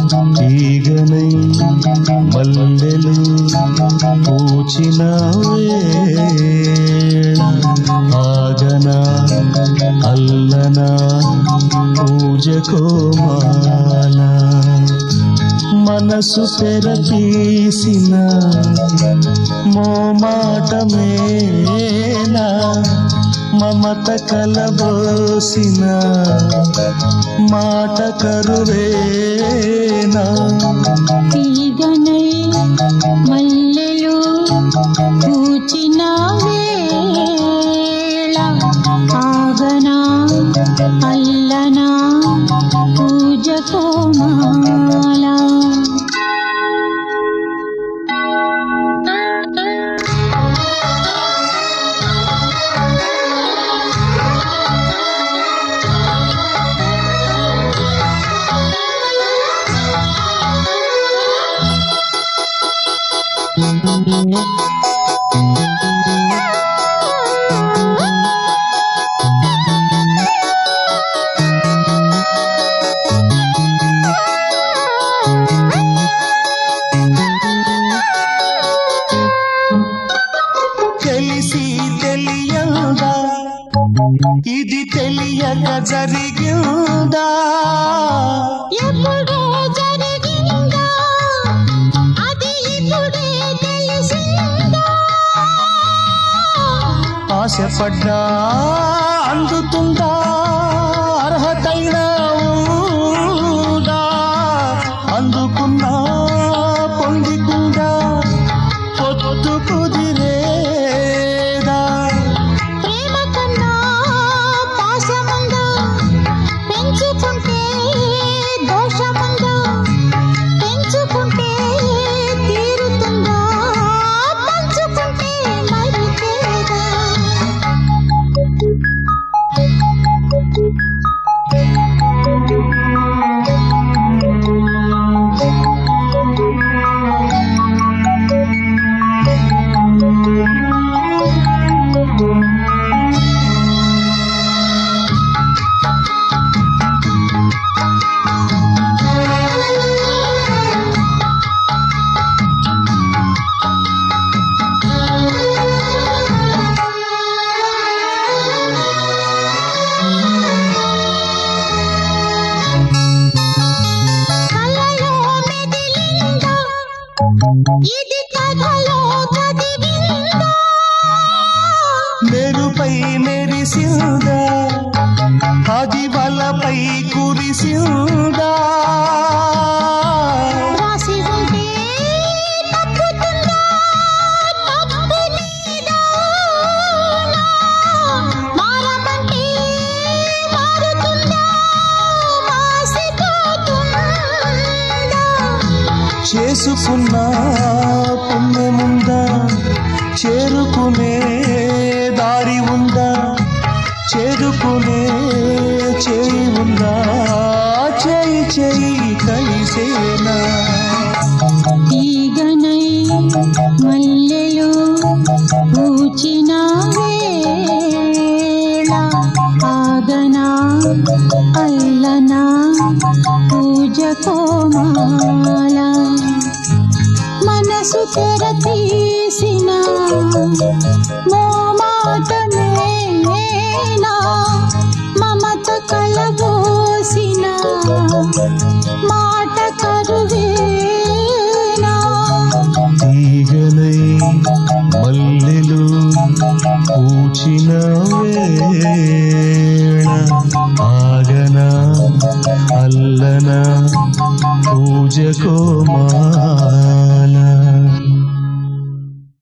తీగనై మల్లెలు పూచిన వేళ ఆగనా అల్లనా పూజ కోమాల మనసు తెర తీసిన మోమాటమేనా మమత కలబోసిన మాట కరువేనా తీగనై మల్లెలు పూచిన వేళ ఆగనా అల్లనా పూజ కోమాల తెలిసి తెలియదా ఇది తెలియక జరిగిందా ఎప్పుడో జరిగిందా అది ఇప్పుడే తెలిసిందా ఆశపడ్డా అందుతుందా అర్హతైన ఉందా అందుకున్నా పొందికుందా పొత్తు కుదిరేదా ప్రేమ కన్నా పాశమంగా పెంచుకుంటే దోషమంగా పెంచుకుంటే తీరుతుందా పంచుకుంటే మరిచేదా కలలో మెదిలిందా ఇది కథలో చదివిందా మెరుపై మెరిసిందా అది వలపై కురిసిందా రాసి ఉంటే తప్పుతుందా తప్పు నీదా మారమంటే మారుతుందా మాసిపోతుందా చేసుకున్న పుణ్యముందా చేరుకునే దారి ఉందా చేరుకునే చేయి ఉందా చేయి చేయి కలిసేనా తీగనై మల్లెలు పూచిన వేళ ఆగనా అల్లనా పూజ కోమాల మనసు తెర తీసిన మోమాటమేనా మమత కలబోసిన మాట కరువేనా తీగనై మల్లెలు పూచిన వేళ ఆగనా అల్లనా పూజ కోమా